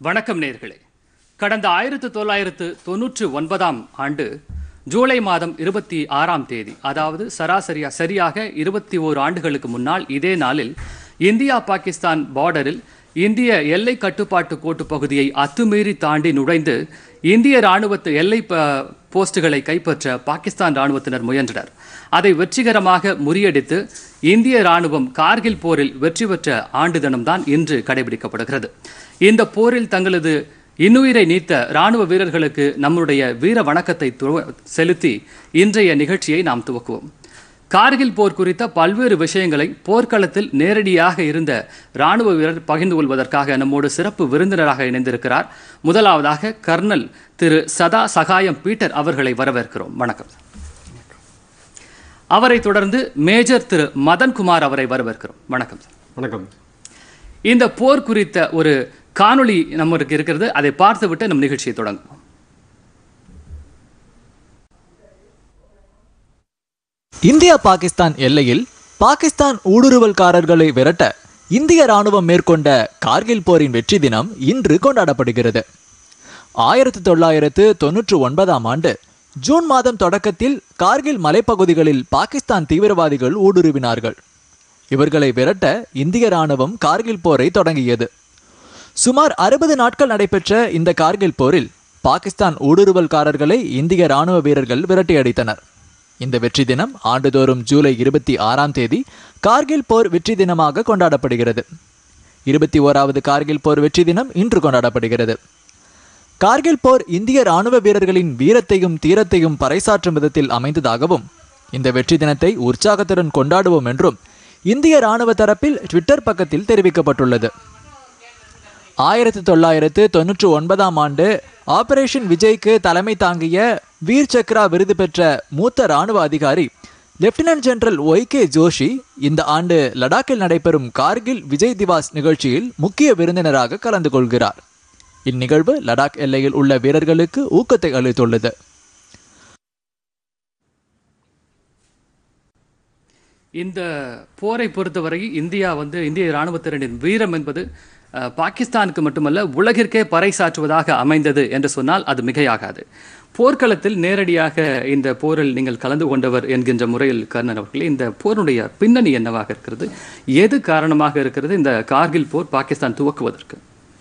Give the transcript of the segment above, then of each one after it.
வணக்கம் நேர்களே கடந்த ஆயிரத்து தொள்ளாயிரத்து தொன்னூற்று ஒன்பதாம் ஆண்டு ஜூலை மாதம் இருபத்தி ஆறாம் தேதி அதாவது சராசரியா சரியாக இருபத்தி ஓரு ஆண்டுகளுக்கு முன்னால் இதே நாளில் இந்தியா பாகிஸ்தான் பார்டரில் இந்திய எல்லை கட்டுப்பாட்டு கோட்டு பகுதியை அத்துமீறி தாண்டி நுழைந்து இந்திய ராணுவத்து எல்லை ப- போஸ்டுகளை கைப்பற்ற பாகிஸ்தான் ராணுவத்தினர் முயன்றனர் அதை வெற்றிகரமாக முறியடித்து இந்திய ராணுவம் கார்கில் போரில் வெற்றி பெற்ற ஆண்டு தினம்தான் இன்று கடைபிடிக்கப்படுகிறது இந்த போரில் தங்களது இன்னுயிரை நீத்த ராணுவ வீரர்களுக்கு நம்முடைய வீர வணக்கத்தை துவ- செலுத்தி இன்றைய நிகழ்ச்சியை நாம் துவக்குவோம் கார்கில் போர் குறித்த பல்வேறு விஷயங்களை போர்க்களத்தில் நேரடியாக இருந்த ராணுவ வீரர் பகிர்ந்து கொள்வதற்காக நம்மோடு சிறப்பு விருந்தினராக இணைந்திருக்கிறார் முதலாவதாக கர்னல் திரு சதா சகாயம் பீட்டர் அவர்களை வரவேற்கிறோம் வணக்கம் அவரை தொடர்ந்து மேஜர் திரு மதன்குமார் அவரை வரவேற்கிறோம் வணக்கம் சார் வணக்கம் இந்த போர் குறித்த ஒரு காணொளி நம்மளுக்கு இருக்கிறது அதை பார்த்துவிட்டு நம் நிகழ்ச்சியை தொடங்குவோம் இந்தியா பாகிஸ்தான் எல்லையில் பாகிஸ்தான் ஊடுருவல்காரர்களை விரட்ட இந்திய ராணுவம் மேற்கொண்ட கார்கில் போரின் வெற்றி தினம் இன்று கொண்டாடப்படுகிறது ஆயிரத்தி தொள்ளாயிரத்து தொன்னூற்று ஒன்பதாம் ஆண்டு ஜூன் மாதம் தொடக்கத்தில் கார்கில் மலைப்பகுதிகளில் பாகிஸ்தான் தீவிரவாதிகள் ஊடுருவினார்கள் இவர்களை விரட்ட இந்திய ராணுவம் கார்கில் போரை தொடங்கியது சுமார் அறுபது நாட்கள் நடைபெற்ற இந்த கார்கில் போரில் பாகிஸ்தான் ஊடுருவல்காரர்களை இந்திய ராணுவ வீரர்கள் விரட்டியடித்தனர் இந்த வெற்றி தினம் ஆண்டுதோறும் ஜூலை இருபத்தி ஆறாம் தேதி கார்கில் போர் வெற்றி தினமாக கொண்டாடப்படுகிறது இருபத்தி ஓராவது கார்கில் போர் வெற்றி தினம் இன்று கொண்டாடப்படுகிறது கார்கில் போர் இந்திய ராணுவ வீரர்களின் வீரத்தையும் தீரத்தையும் பறைசாற்றும் விதத்தில் அமைந்ததாகவும் இந்த வெற்றி தினத்தை உற்சாகத்துடன் கொண்டாடுவோம் என்றும் இந்திய ராணுவ தரப்பில் ட்விட்டர் பக்கத்தில் தெரிவிக்கப்பட்டுள்ளது ஆயிரத்தி தொள்ளாயிரத்து தொன்னூற்று ஒன்பதாம் ஆண்டு ஆபரேஷன் விஜய்க்கு தலைமை தாங்கிய வீர் சக்ரா விருது பெற்ற மூத்த ராணுவ அதிகாரி lieutenant general Y K Joshi இந்த ஆண்டு லடாக்கில் நடைபெறும் கார்கில் விஜய் திவாஸ் நிகழ்ச்சியில் முக்கிய விருந்தினராக கலந்து கொள்கிறார் இந்நிகழ்வு லடாக் எல்லையில் உள்ள வீரர்களுக்கு ஊக்கத்தை அளித்துள்ளது இந்த போரை பொறுத்தவரை இந்தியா வந்து இந்திய இராணுவத்தினரின் வீரம் என்பது அஹ், பாகிஸ்தானுக்கு மட்டுமல்ல உலகிற்கே பறைசாற்றுவதாக அமைந்தது என்று சொன்னால் அது மிகையாகாது போர்க்களத்தில் நேரடியாக இந்த போரில் நீங்கள் கலந்து கொண்டவர் என்கின்ற முறையில் கர்ணன் அவர்களே இந்த போருடைய பின்னணி என்னவாக இருக்கிறது எது காரணமாக இருக்கிறது இந்த கார்கில் போர் பாகிஸ்தான் துவக்குவதற்கு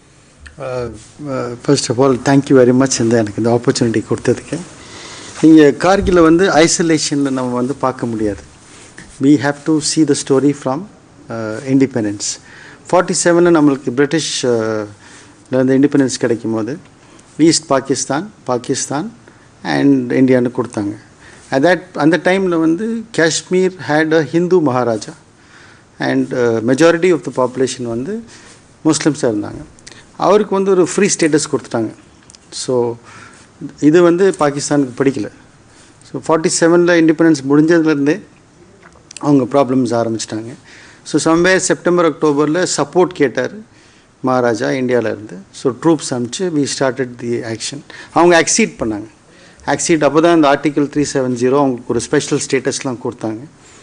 first of all thank you very much இந்த எனக்கு இந்த ஆப்பர்ச்சுனிட்டி கொடுத்ததுக்கு நீங்கள் கார்கில வந்து ஐசோலேஷனில் நம்ம வந்து பார்க்க முடியாது we have to see the story from uh, independence forty செவனில் நம்மளுக்கு பிரிட்டிஷ் இருந்து இண்டிபெண்டன்ஸ் கிடைக்கும் போது ஈஸ்ட் பாகிஸ்தான் பாகிஸ்தான் அண்ட் இந்தியான்னு கொடுத்தாங்க தட் அந்த டைமில் வந்து Kashmir had a Hindu maharaja and majority of the population வந்து முஸ்லிம்ஸாக இருந்தாங்க அவருக்கு வந்து ஒரு ஃப்ரீ ஸ்டேட்டஸ் கொடுத்துட்டாங்க ஸோ இது வந்து பாகிஸ்தானுக்கு பிடிக்கல ஸோ ஃபார்ட்டி செவனில் இண்டிபெண்டன்ஸ் முடிஞ்சதுலேருந்தே அவங்க ப்ராப்ளம்ஸ் ஆரம்பிச்சிட்டாங்க ஸோ சம்வேர் செப்டம்பர் அக்டோபரில் சப்போர்ட் கேட்டார் மகாராஜா இந்தியாவிலேருந்து ஸோ ட்ரூப்ஸ் அனுப்பிச்சு வி ஸ்டார்டட் தி ஆக்ஷன் அவங்க அக்சீட் பண்ணாங்க அக்சீட் அப்போ தான் இந்த ஆர்டிகல் த்ரீ செவன் ஜீரோ அவங்களுக்கு ஒரு ஸ்பெஷல் ஸ்டேட்டஸ்லாம் கொடுத்தாங்க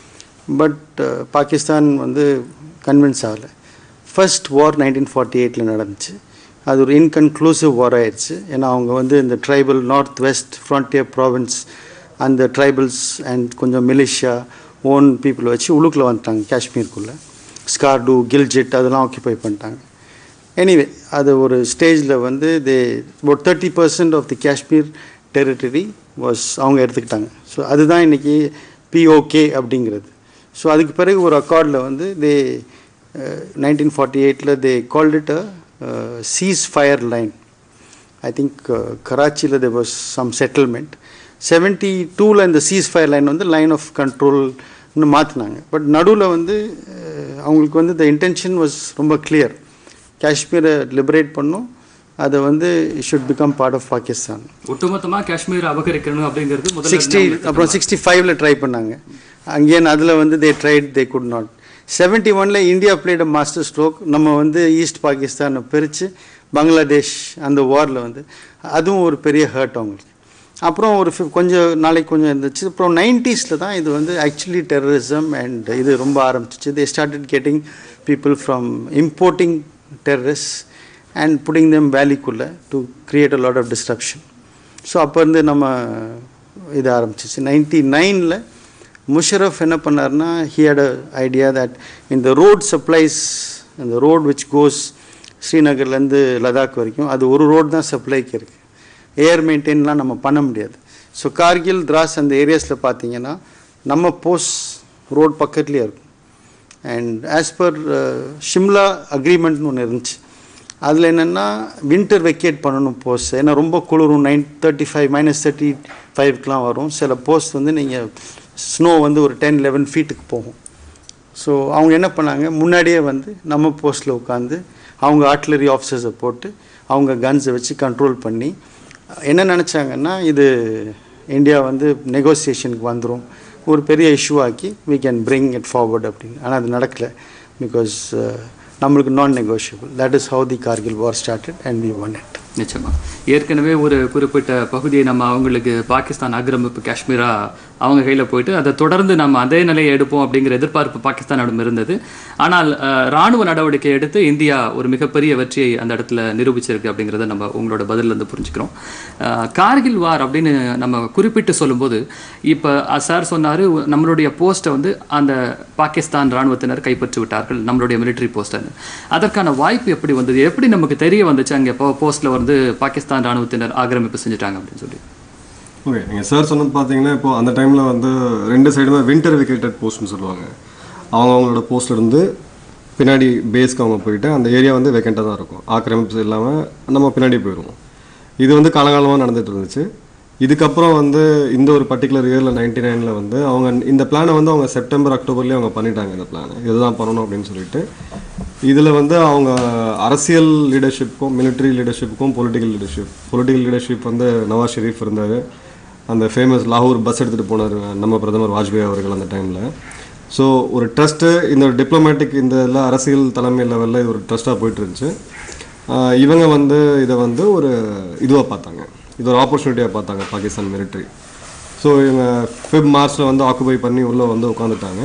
பட் பாகிஸ்தான் வந்து கன்வின்ஸ் ஆகலை ஃபர்ஸ்ட் வார் நைன்டீன் ஃபார்ட்டி எயிட்டில் நடந்துச்சு அது ஒரு இன்கன்க்ளூசிவ் வார் ஆயிடுச்சு ஏன்னா அவங்க வந்து இந்த tribal north west frontier province அந்த ட்ரைபல்ஸ் அண்ட் கொஞ்சம் மிலிஷியா ஓன் பீப்புள் வச்சு உள்ளுக்குள்ளே வந்துட்டாங்க காஷ்மீருக்குள்ளே ஸ்கார்டு கில்ஜெட் அதெல்லாம் ஆக்கியபை பண்ணிட்டாங்க எனிவே அது ஒரு ஸ்டேஜில் வந்து they about thirty percent of the Kashmir territory was அவங்க எடுத்துக்கிட்டாங்க ஸோ அதுதான் இன்றைக்கி பிஓகே அப்படிங்கிறது ஸோ அதுக்கு பிறகு ஒரு அக்கார்டில் வந்து தே நைன்டீன் ஃபார்ட்டி எயிட்டில் they called it a cease fire line I think கராச்சியில் there was some settlement seventy டூவில் இந்த சீஸ் ஃபயர் லைன் வந்து லைன் ஆஃப் கண்ட்ரோல்னு மாற்றினாங்க பட் நடுவில் வந்து அஹ், அவங்களுக்கு வந்து த இன்டென்ஷன் வாஸ் ரொம்ப கிளியர் காஷ்மீரை லிபரேட் பண்ணும் அதை வந்து should become part of Pakistan ஒட்டுமொத்தமா காஷ்மீர் அபகரிக்கணும் அப்படிங்கிறது முதல்ல சிக்ஸ்டி இருந்தவங்களுக்கு அப்புறம் சிக்ஸ்டி ஃபைவ்ல ட்ரை பண்ணாங்க அங்கேயும் அதில் வந்து they tried they could not seventy ஒனில் இந்தியா பிளேட் மாஸ்டர் ஸ்ட்ரோக் நம்ம வந்து ஈஸ்ட் பாகிஸ்தானை பிரித்து பங்களாதேஷ் அந்த வாரில் வந்து அதுவும் ஒரு பெரிய ஹர்ட் அவங்களுக்கு அப்புறம் ஒரு fif- கொஞ்சம் நாளைக்கு கொஞ்சம் இருந்துச்சு அப்புறம் நைன்ட்டீஸில் தான் இது வந்து ஆக்சுவலி டெரரிசம் அண்ட் இது ரொம்ப ஆரம்பிச்சிச்சு they started getting people from importing terrorist and putting them வேலிக்குள்ளே to create a lot of disruption so அப்போ இருந்து நம்ம இது ஆரம்பிச்சிச்சு நைன்டி நைனில் முஷரஃப் என்ன பண்ணார்னா he had a idea that இந்த ரோட் சப்ளைஸ் இந்த ரோட் விச் கோஸ் ஸ்ரீநகர்லேருந்து லடாக் வரைக்கும் அது ஒரு ரோடு தான் சப்ளைக்கு இருக்குது ஏர் மெயின்டைன்லாம் நம்ம பண்ண முடியாது ஸோ கார்கில் திராஸ் அந்த ஏரியாஸில் பார்த்தீங்கன்னா நம்ம போஸ்ட் ரோட் பக்கத்துலேயே இருக்கும் அண்ட் ஆஸ் பர் ஷிம்லா அக்ரிமெண்ட்னு ஒன்று இருந்துச்சு அதில் என்னென்னா வின்டர் வெக்கேட் பண்ணணும் போஸ்ட் ஏன்னா ரொம்ப குளிரும் nine thirty five minus thirty ஃபைவ்க்கெலாம் வரும் சில போஸ்ட் வந்து நீங்கள் ஸ்னோ வந்து ஒரு டென் லெவன் ஃபீட்டுக்கு போகும் ஸோ அவங்க என்ன பண்ணாங்க முன்னாடியே வந்து நம்ம போஸ்ட்டில் உட்காந்து அவங்க ஆர்ட்லரி ஆஃபீஸர்ஸை போட்டு அவங்க கன்ஸை வச்சு கண்ட்ரோல் பண்ணி என்ன நினச்சாங்கன்னா இது இந்தியா வந்து நெகோசியேஷனுக்கு வந்துடும் ஒரு பெரிய இஷ்யூ ஆக்கி we can bring it forward அப்படின்னு ஆனால் அது நடக்கலை பிகாஸ் நம்மளுக்கு non negotiable that is how the Kargil war started and we won it நிச்சயமா ஏற்கனவே ஒரு குறிப்பிட்ட பகுதியை நம்ம அவங்களுக்கு பாகிஸ்தான் ஆக்கிரமிப்பு காஷ்மீரா அவங்க கையில் போயிட்டு அதை தொடர்ந்து நம்ம அதே நிலையை எடுப்போம் அப்படிங்கிற எதிர்பார்ப்பு பாகிஸ்தானிடம் இருந்தது ஆனால் அஹ், ராணுவ நடவடிக்கை எடுத்து இந்தியா ஒரு மிகப்பெரிய வெற்றியை அந்த இடத்துல நிரூபிச்சிருக்கு அப்படிங்கிறத நம்ம உங்களோட பதில்ல இருந்து புரிஞ்சுக்கிறோம் அஹ், கார்கில் வார் அப்படின்னு நம்ம குறிப்பிட்டு சொல்லும்போது இப்போ சார் சொன்னார் நம்மளுடைய போஸ்ட்டை வந்து அந்த பாகிஸ்தான் ராணுவத்தினர் கைப்பற்றி விட்டார்கள் நம்மளுடைய மிலிட்டரி போஸ்ட்டை அதற்கான வாய்ப்பு எப்படி வந்தது எப்படி நமக்கு தெரிய வந்துச்சு அங்கே போ போஸ்ட்டில் வந்து பாகிஸ்தான் ராணுவத்தினர் ஆக்கிரமிப்பு செஞ்சுட்டாங்க அப்படின்னு சொல்லி ஓகே நீங்கள் சார் சொன்னது பார்த்தீங்கன்னா இப்போ அந்த டைமில் வந்து ரெண்டு சைடுமே வின்டர் விக்கெட்டட் போஸ்ட்னு சொல்லுவாங்க அவங்க அவங்களோட போஸ்ட்ல இருந்து பின்னாடி பேஸ்க்கு அவங்க போயிட்டு அந்த ஏரியா வந்து வேக்கண்ட்டாக தான் இருக்கும் ஆக்கிரமிப்பு இல்லாமல் நம்ம பின்னாடி போயிடுவோம் இது வந்து காலகாலமாக நடந்துட்டு இருந்துச்சு இதுக்கப்புறம் வந்து இந்த ஒரு பர்டிகுலர் இயரில் நைன்டி நைனில் வந்து அவங்க இந்த பிளானை வந்து அவங்க செப்டம்பர் அக்டோபர்லேயே அவங்க பண்ணிட்டாங்க இந்த பிளானை இதுதான் பண்ணணும் அப்படின்னு சொல்லிட்டு இதில் வந்து அவங்க அரசியல் லீடர்ஷிப்புக்கும் military லீடர்ஷிப்புக்கும் பொலிட்டிக்கல் லீடர்ஷிப் பொலிட்டிக்கல் லீடர்ஷிப் வந்து நவாஸ் ஷெரீஃப் இருந்தார் அந்த ஃபேமஸ் லாகூர் பஸ் எடுத்துகிட்டு போனார் நம்ம பிரதமர் வாஜ்பாய் அவர்கள் அந்த டைமில் ஸோ ஒரு ட்ரஸ்ட்டு இந்த டிப்ளமேட்டிக் இந்த எல்லாம் அரசியல் தலைமை லெவலில் இது ஒரு ட்ரஸ்ட்டாக போயிட்டு இருந்துச்சு ஆஹ் இவங்க வந்து இதை வந்து ஒரு இதுவாக பார்த்தாங்க இது ஒரு ஆப்பர்ச்சுனிட்டியாக பார்த்தாங்க பாகிஸ்தான் மிலிட்ரி ஸோ இவங்க ஃபிப் மார்ச்சில் வந்து ஆக்குபை பண்ணி உள்ளே வந்து உட்காந்துட்டாங்க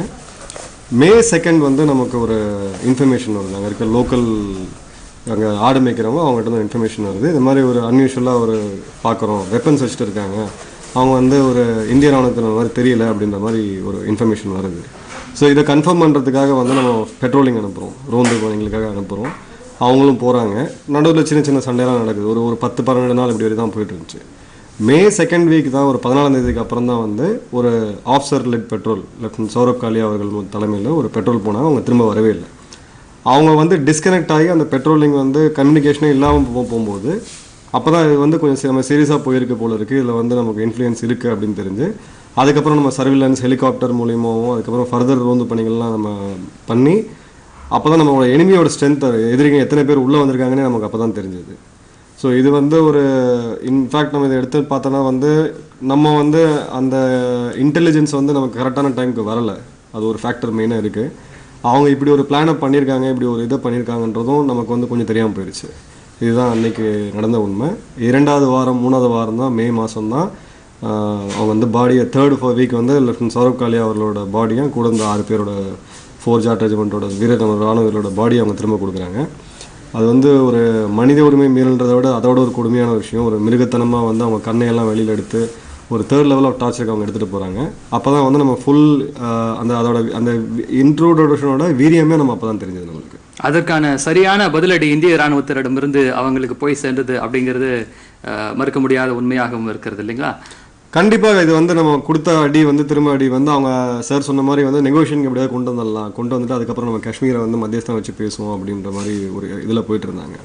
மே செகண்ட் வந்து நமக்கு ஒரு இன்ஃபர்மேஷன் வருது அங்கே இருக்க லோக்கல் அங்கே ஆடு மேய்க்கிறவங்க அவங்ககிட்ட இருந்து இன்ஃபர்மேஷன் வருது இது மாதிரி ஒரு அன்யூஷுவலாக ஒரு பார்க்குறோம் வெப்பன்ஸ் வச்சுட்டு இருக்காங்க அவங்க வந்து ஒரு இந்திய ராணுவத்தினர் மாதிரி தெரியல அப்படின்ற மாதிரி ஒரு இன்ஃபர்மேஷன் வருது ஸோ இதை கன்ஃபார்ம் பண்ணுறதுக்காக வந்து நம்ம பெட்ரோலிங் அனுப்புகிறோம் ரோந்து பணிகளுக்காக அனுப்புகிறோம் அவங்களும் போகிறாங்க நடுவில் சின்ன சின்ன சண்டையெல்லாம் நடக்குது ஒரு ஒரு பத்து பன்னெண்டு நாள் இப்படி வரை தான் போயிட்டு இருந்துச்சு மே செகண்ட் வீக் தான் ஒரு பதினாலாம் தேதிக்கு அப்புறம் தான் வந்து ஒரு officer led patrol lieutenant Saurabh Kalia அவர்கள் தலைமையில் ஒரு பெட்ரோல் போனாங்க அவங்க திரும்ப வரவே இல்லை அவங்க வந்து டிஸ்கனெக்ட் ஆகி அந்த பெட்ரோலிங் வந்து கம்யூனிகேஷனே இல்லாமல் போ போகும்போது அப்போ தான் இது வந்து கொஞ்சம் நம்ம சீரியஸாக போயிருக்கு போல இருக்குது இதில் வந்து நமக்கு இன்ஃப்ளூயன்ஸ் இருக்குது அப்படின்னு தெரிஞ்சு அதுக்கப்புறம் நம்ம சர்விலன்ஸ் ஹெலிகாப்டர் மூலியமாகவும் அதுக்கப்புறம் ஃபர்தர் ரோந்து பணிகள்லாம் நம்ம பண்ணி அப்போ தான் நம்மளோட எனிமியோட ஸ்ட்ரென்த் எதிரிங்க எத்தனை பேர் உள்ளே வந்திருக்காங்கன்னே நமக்கு அப்போ தான் தெரிஞ்சது ஸோ இது வந்து ஒரு இன்ஃபேக்ட் நம்ம இதை எடுத்து பார்த்தோன்னா வந்து நம்ம வந்து அந்த இன்டெலிஜென்ஸ் வந்து நமக்கு கரெக்டான டைமுக்கு வரலை அது ஒரு ஃபேக்டர் மெயினாக இருக்குது அவங்க இப்படி ஒரு பிளானை பண்ணியிருக்காங்க இப்படி ஒரு இதை பண்ணியிருக்காங்கன்றதும் நமக்கு வந்து கொஞ்சம் தெரியாமல் போயிடுச்சு இதுதான் அன்னைக்கு நடந்த உண்மை இரண்டாவது வாரம் மூணாவது வாரம் தான் மே மாதம் தான் அவங்க வந்து பாடியை தேர்ட் ஃபோர் வீக் வந்து லெஃப்டினன்ட் சௌரப் காலி அவர்களோட பாடியும் கூட இந்த ஆறு பேரோட ஃபோர் ஜாட் ரெஜிமெண்ட்டோட வீரர் நம்ம ராணுவ வீரரோட பாடியை அவங்க திரும்ப கொடுக்குறாங்க அது வந்து ஒரு மனித உரிமை மீறல்ன்றதை விட அதோட ஒரு கொடுமையான விஷயம் ஒரு மிருகத்தனமாக வந்து அவங்க கண்ணையெல்லாம் வெளியில் எடுத்து ஒரு தேர்ட் லெவல் ஆஃப் டார்ச்சருக்கு அவங்க எடுத்துகிட்டு போகிறாங்க அப்போ தான் வந்து நம்ம ஃபுல் அந்த அதோட அந்த இன்ட்ரோடக்ஷனோட வீரியமே நம்ம அப்போ தான் தெரிஞ்சது நம்மளுக்கு அதற்கான சரியான பதிலடி இந்திய ராணுவத்தினரிடமிருந்து அவங்களுக்கு போய் சேர்ந்தது அப்படிங்கிறது அஹ், மறுக்க முடியாத உண்மையாகவும் இருக்கிறது இல்லைங்களா கண்டிப்பாக இது வந்து நம்ம கொடுத்த அடி வந்து திரும்ப அடி வந்து அவங்க சார் சொன்ன மாதிரி வந்து நெகோஷியேஷன் எப்படியாவது கொண்டு வந்துடலாம் கொண்டு வந்துட்டு அதுக்கப்புறம் நம்ம காஷ்மீரை வந்து மத்தியஸ்தம் வச்சு பேசுவோம் அப்படின்ற மாதிரி ஒரு இதில் போயிட்டு இருந்தாங்க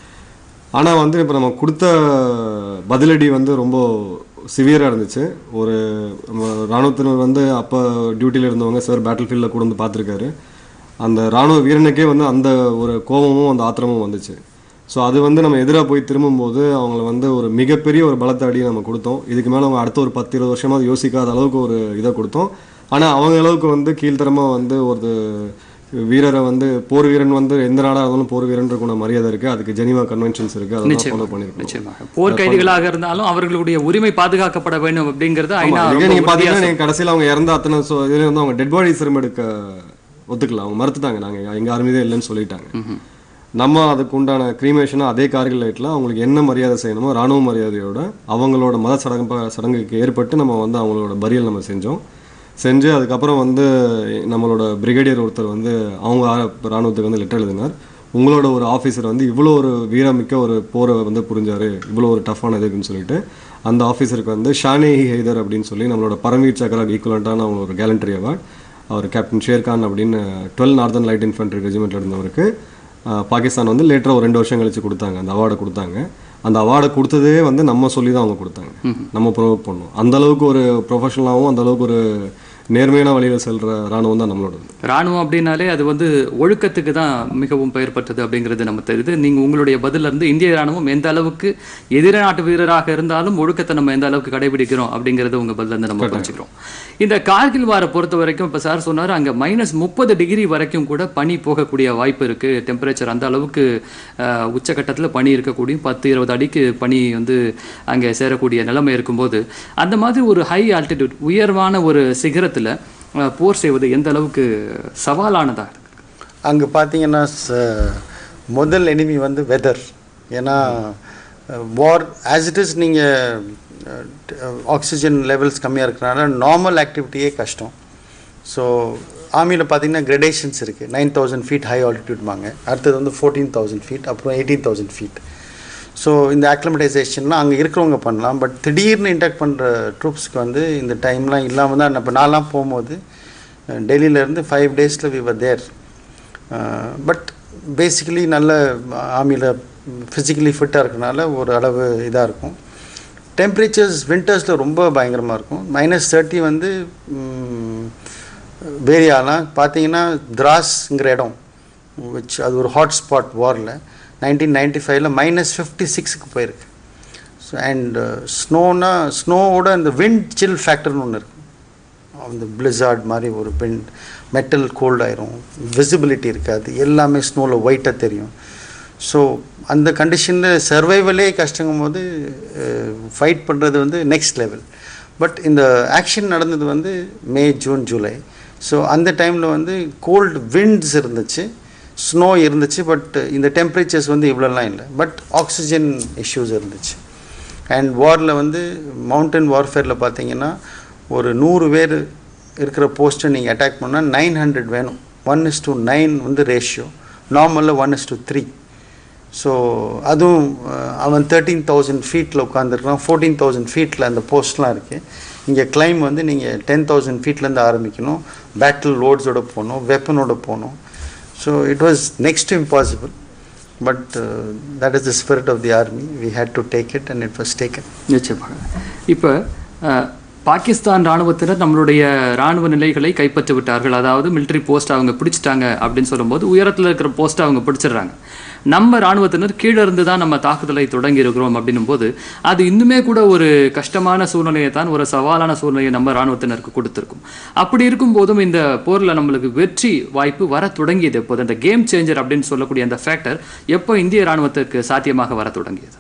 ஆனால் வந்து இப்போ நம்ம கொடுத்த பதிலடி வந்து ரொம்ப சிவியராக இருந்துச்சு ஒரு நம்ம இராணுவத்தினர் வந்து அப்போ டியூட்டியில் இருந்தவங்க சார் பேட்டில் ஃபீல்டில் கூட வந்து பார்த்துருக்காரு அந்த இராணுவ வீரனுக்கே வந்து அந்த ஒரு கோபமும் அந்த ஆத்திரமும் வந்துச்சு ஸோ அது வந்து நம்ம எதிராக போய் திரும்பும்போது அவங்கள வந்து ஒரு மிகப்பெரிய ஒரு பலத்த அடியை நம்ம கொடுத்தோம் இதுக்கு மேலே அவங்க அடுத்த ஒரு பத்து இருபது வருஷமாவது யோசிக்காத அளவுக்கு ஒரு இதை கொடுத்தோம் ஆனால் அவங்க அளவுக்கு வந்து கீழ்த்தரமாக வந்து ஒரு வீரரை வந்து போர் வீரன் வந்து எந்த நாடாக இருந்தாலும் போர் வீரன்றக்குள்ள மரியாதை இருக்குது அதுக்கு ஜெனிவா கன்வென்ஷன்ஸ் இருக்குது அதெல்லாம் ஃபாலோ பண்ணியிருக்கோம் நிச்சயமாக போர் கைதிகளாக இருந்தாலும் அவர்களுடைய உரிமை பாதுகாக்கப்பட வேண்டும் அப்படிங்கிறது ஐநா ஆமா, ரொம்ப இதே நீங்க உறுதியா பாத்தீங்கன்னா நீங்க கடைசியில அவங்க இறந்த அத்தனை so இதுல வந்து அவங்க டெட் பாடி திரும்ப எடுக்க ஒத்துக்கல அவங்க மறுத்துட்டாங்க நாங்க எங்க ஆர்மி தான் இல்லைன்னு சொல்லிட்டாங்க நம்ம அதுக்கு உண்டான க்ரீமேஷனாக அதே கார்கில் லைட்டில் அவங்களுக்கு என்ன மரியாதை செய்யணுமோ ராணுவ மரியாதையோட அவங்களோட மத சடங்கு சடங்குக்கு ஏற்பட்டு நம்ம வந்து அவங்களோட பரியல் நம்ம செஞ்சோம் செஞ்சு அதுக்கப்புறம் வந்து நம்மளோட பிரிகேடியர் ஒருத்தர் வந்து அவங்க ஆ- ராணுவத்துக்கு வந்து லெட்டர் எழுதினார் உங்களோட ஒரு ஆஃபீஸர் வந்து இவ்வளோ ஒரு வீரமிக்க ஒரு போரை வந்து புரிஞ்சாரு இவ்வளோ ஒரு டஃப்பான இதுன்னு சொல்லிட்டு அந்த ஆஃபீஸருக்கு வந்து ஷானேஹி ஹைதர் அப்படின்னு சொல்லி நம்மளோட பரம்வீர் சக்கரா ஈக்குவலண்ட்டான அவங்க ஒரு கேலண்டரி அவார்ட் அவர் கேப்டன் ஷேர்கான் அப்படின்னு டுவெல் நார்தன் லைட் இன்ஃபென்ட்ரி ரெஜிமெண்ட்டில் இருந்தவருக்கு ஆஹ், பாகிஸ்தான் வந்து லேட்டராக ஒரு ரெண்டு வருஷம் கழிச்சு கொடுத்தாங்க அந்த அவார்டை கொடுத்தாங்க அந்த அவார்டை கொடுத்ததே வந்து நம்ம சொல்லி தான் அவங்க கொடுத்தாங்க நம்ம ப்ரொவோக் பண்ணோம் அந்த அளவுக்கு ஒரு ப்ரொஃபஷனலாகவும் அந்த அளவுக்கு ஒரு நேர்மையான வழியில் செல்கிற ராணுவம் தான் நம்மளோடது ராணுவம் அப்படின்னாலே அது வந்து ஒழுக்கத்துக்கு தான் மிகவும் பெயர் பெற்றது அப்படிங்கிறது நம்ம தெரியுது நீங்க உங்களுடைய பதில்ல இருந்து இந்திய ராணுவம் எந்த அளவுக்கு எதிர நாட்டு வீரராக இருந்தாலும் ஒழுக்கத்தை நம்ம எந்த அளவுக்கு கடைபிடிக்கிறோம் அப்படிங்கிறது உங்க பதில்ல இருந்து நம்ம புரிஞ்சுக்கிறோம் இந்த கார்கில் வாரை பொறுத்த வரைக்கும் இப்ப சார் சொன்னாரு அங்க மைனஸ் முப்பது டிகிரி வரைக்கும் கூட பனி போகக்கூடிய வாய்ப்பு இருக்கு டெம்பரேச்சர் அந்த அளவுக்கு அஹ், உச்சகட்டத்துல பனி இருக்கக்கூடிய பத்து இருபது அடிக்கு பனி வந்து அங்கே சேரக்கூடிய நிலைமை இருக்கும்போது அந்த மாதிரி ஒரு ஹை ஆல்டிடியூட் உயர்வான ஒரு சிகரத்துல அஹ், போர் செய்வது எந்த அளவுக்கு சவாலானதா இருக்கு அங்கே பார்த்தீங்கன்னா ச- முதல் எனிமி வந்து வெதர் ஏன்னா வார் ஆஸ் இட் இஸ் நீங்கள் ஆக்சிஜன் லெவல்ஸ் கம்மியாக இருக்கிறனால நார்மல் ஆக்டிவிட்டியே கஷ்டம் ஸோ ஆர்மியில் பார்த்தீங்கன்னா கிரடேஷன்ஸ் இருக்குது நைன் தௌசண்ட் ஃபீட் ஹை ஆல்டிடியூட்பாங்க அடுத்தது வந்து ஃபோர்டீன் தௌசண்ட் ஃபீட் அப்புறம் எயிட்டீன் தௌசண்ட் ஃபீட் ஸோ இந்த அக்ளமடைசேஷன்லாம் அங்கே இருக்கிறவங்க பண்ணலாம் பட் திடீர்னு இன்டாக்ட் பண்ணுற ட்ரூப்ஸ்க்கு வந்து இந்த டைம்லாம் இல்லாமல் தான் இப்போ நான்லாம் போகும்போது டெல்லியிலேருந்து ஃபைவ் டேஸில் we were there but basically நல்ல ஆர்மியில் ஃபிசிக்கலி ஃபிட்டாக இருக்கனால ஒரு அளவு இதாக இருக்கும் டெம்பரேச்சர்ஸ் வின்டர்ஸில் ரொம்ப பயங்கரமாக இருக்கும் மைனஸ் தேர்ட்டி வந்து வேரி ஆகலாம் பார்த்தீங்கன்னா திராஸ்ங்கிற இடம் which அது ஒரு ஹாட் ஸ்பாட் வாரில் நைன்டீன் நைன்டி ஃபைவ்ல மைனஸ் ஃபிஃப்டி சிக்ஸுக்கு போயிருக்கு ஸோ அண்ட் ஸ்னோனா ஸ்னோவோட அந்த விண்ட் சில் ஃபேக்டர்னு ஒன்று இருக்கும் அந்த பிளிசார்ட் மாதிரி ஒரு விண்ட் மெட்டல் கோல்ட் ஆயிரும் விசிபிலிட்டி இருக்காது எல்லாமே ஸ்னோவில் ஒயிட்டாக தெரியும் ஸோ அந்த கண்டிஷனில் சர்வைவலே கஷ்டங்கும் போது ஃபைட் பண்ணுறது வந்து நெக்ஸ்ட் லெவல் பட் இந்த ஆக்ஷன் நடந்தது வந்து மே ஜூன் ஜூலை ஸோ அந்த டைமில் வந்து கோல்டு விண்ட்ஸ் இருந்துச்சு ஸ்னோ இருந்துச்சு பட் இந்த டெம்பரேச்சர்ஸ் வந்து இவ்வளோலாம் இல்லை பட் ஆக்சிஜன் இஷ்யூஸ் இருந்துச்சு அண்ட் வாரில் வந்து மவுண்டன் வார்ஃபேரில் பார்த்தீங்கன்னா ஒரு நூறு பேர் இருக்கிற போஸ்ட்டை நீங்கள் அட்டாக் பண்ணால் நைன் ஹண்ட்ரட் வேணும் ஒன் இஸ் டு நைன் வந்து ரேஷியோ நார்மலில் one is to three so அதுவும் அஹ், அவன் தேர்ட்டீன் தௌசண்ட் ஃபீட்டில் உட்காந்துருக்கான் ஃபோர்டீன் தௌசண்ட் ஃபீட்டில் அந்த போஸ்ட்லாம் இருக்குது இங்கே கிளைம் வந்து நீங்கள் டென் தௌசண்ட் ஃபீட்லேருந்து ஆரம்பிக்கணும் பேட்டில் லோட்ஸோட போகணும் வெப்பனோட போகணும் so it was next impossible but that is the spirit of the army we had to take it and it was taken நிச்சயமாக இப்போ அஹ், பாகிஸ்தான் ராணுவத்தினர் நம்மளுடைய ராணுவ நிலைகளை கைப்பற்றி விட்டார்கள் அதாவது military போஸ்ட் அவங்க பிடிச்சிட்டாங்க அப்படின்னு சொல்லும்போது உயரத்தில் இருக்கிற போஸ்ட்டை அவங்க பிடிச்சிடுறாங்க நம்ம ராணுவத்தினர் கீழே இருந்து தான் நம்ம தாக்குதலை தொடங்கி இருக்கிறோம் அப்படின்னும் போது அது இன்னுமே கூட ஒரு கஷ்டமான சூழ்நிலையை தான் ஒரு சவாலான சூழ்நிலையை நம்ம ராணுவத்தினருக்கு கொடுத்துருக்கும் அப்படி இருக்கும் போதும் இந்த போரில் நம்மளுக்கு வெற்றி வாய்ப்பு வர தொடங்கியது எப்போது அந்த கேம் சேஞ்சர் அப்படின்னு சொல்லக்கூடிய அந்த ஃபேக்டர் எப்போ இந்திய ராணுவத்திற்கு சாத்தியமாக வர தொடங்கியது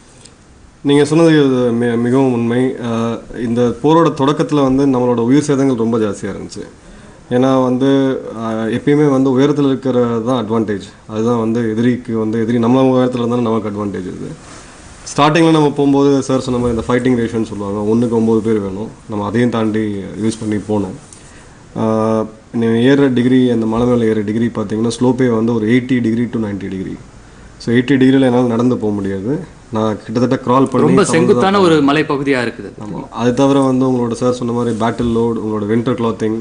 நீங்கள் சொன்னது இது மி- மிகவும் உண்மை அஹ் இந்த போரோட தொடக்கத்தில் வந்து நம்மளோட உயிர் சேதங்கள் ரொம்ப ஜாஸ்தியாக இருந்துச்சு ஏன்னா வந்து அஹ், எப்பயுமே வந்து உயரத்தில் இருக்கிறது தான் அட்வான்டேஜ் அதுதான் வந்து எதிரிக்கு வந்து எதிரி நம்ம உயரத்தில் இருந்தாலும் நமக்கு அட்வான்டேஜ் இது ஸ்டார்டிங்கில் நம்ம போகும்போது சார் சொன்ன மாதிரி இந்த ஃபைட்டிங் ரேஷன் சொல்லுவாங்க ஒன்றுக்கு ஒம்பது பேர் வேணும் நம்ம அதையும் தாண்டி யூஸ் பண்ணி போனோம் ஆஹ் நீ ஏறுற டிகிரி அந்த மலை மேலே ஏற டிகிரி பார்த்தீங்கன்னா ஸ்லோப்பே வந்து ஒரு eighty degree to 90 degree so eighty டிகிரியில் என்னால் நடந்து போக முடியாது நான் கிட்டத்தட்ட கிரால் பண்ணி ரொம்ப தவழ்ந்து தான் செங்குத்தான ஒரு மலைப்பகுதியா இருக்குது ஆமாம் அது தவிர வந்து உங்களோட சார் சொன்ன மாதிரி பேட்டில் லோட் உங்களோட வின்டர் கிளாத்திங்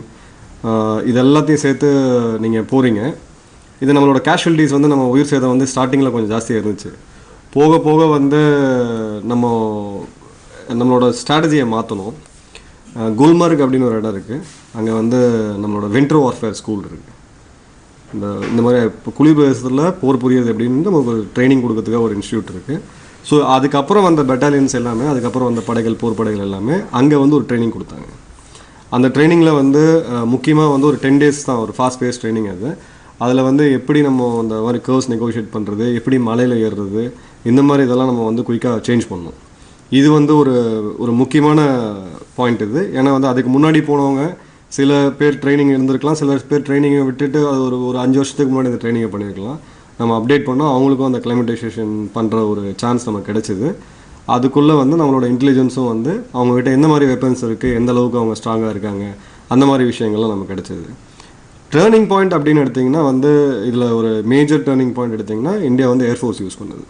இது எல்லாத்தையும் சேர்த்து நீங்கள் போகிறீங்க இது நம்மளோட கேஷுவலிட்டிஸ் வந்து நம்ம உயிர் சேதம் வந்து ஸ்டார்டிங்கில் கொஞ்சம் ஜாஸ்தியாக இருந்துச்சு போக போக வந்து நம்ம நம்மளோட ஸ்ட்ராட்டஜியை மாற்றணும் குல்மார்க் அப்படின்னு ஒரு இடம் இருக்குது அங்கே வந்து நம்மளோட வின்டர் வார்ஃபேர் ஸ்கூல் இருக்குது இந்த இந்த மாதிரி இப்போ குளிர் பிரதேசத்தில் போர் புரியுது அப்படின்னு நமக்கு ஒரு ட்ரைனிங் கொடுக்கறதுக்காக ஒரு இன்ஸ்டியூட் இருக்குது ஸோ அதுக்கப்புறம் வந்த பெட்டாலியன்ஸ் எல்லாமே அதுக்கப்புறம் வந்த படைகள் போர் படைகள் எல்லாமே அங்கே வந்து ஒரு ட்ரைனிங் கொடுத்தாங்க அந்த ட்ரைனிங்கில் வந்து முக்கியமாக வந்து ஒரு டென் டேஸ் தான் ஒரு ஃபாஸ்ட் பேஸ் ட்ரைனிங் அது அதில் வந்து எப்படி நம்ம அந்த மாதிரி கர்வ்ஸ் நெகோஷியேட் பண்ணுறது எப்படி மலையில் ஏறுறது இந்த மாதிரி இதெல்லாம் நம்ம வந்து குயிக்காக சேஞ்ச் பண்ணணும் இது வந்து ஒரு ஒரு முக்கியமான பாயிண்ட் இது ஏன்னா வந்து அதுக்கு முன்னாடி போனவங்க சில பேர் ட்ரைனிங் இருந்திருக்கலாம் சில பேர் ட்ரைனிங்கை விட்டுட்டு அது ஒரு ஒரு அஞ்சு வருஷத்துக்கு முன்னாடி இந்த ட்ரைனிங்கை பண்ணியிருக்கலாம் நம்ம அப்டேட் பண்ணோம் அவங்களுக்கும் அந்த கிளைமேட்டைசேஷன் பண்ணுற ஒரு சான்ஸ் நமக்கு கிடைச்சிது அதுக்குள்ளே வந்து நம்மளோட இன்டெலிஜென்ஸும் வந்து அவங்ககிட்ட எந்த மாதிரி வெப்பன்ஸ் இருக்குது எந்த அளவுக்கு அவங்க ஸ்ட்ராங்காக இருக்காங்க அந்த மாதிரி விஷயங்கள்லாம் நமக்கு கிடைச்சிது டேர்னிங் பாயிண்ட் அப்படின்னு எடுத்திங்கன்னா வந்து இதில் ஒரு மேஜர் டேர்னிங் பாயிண்ட் எடுத்திங்கன்னா இந்தியா வந்து ஏர்ஃபோர்ஸ் யூஸ் பண்ணுது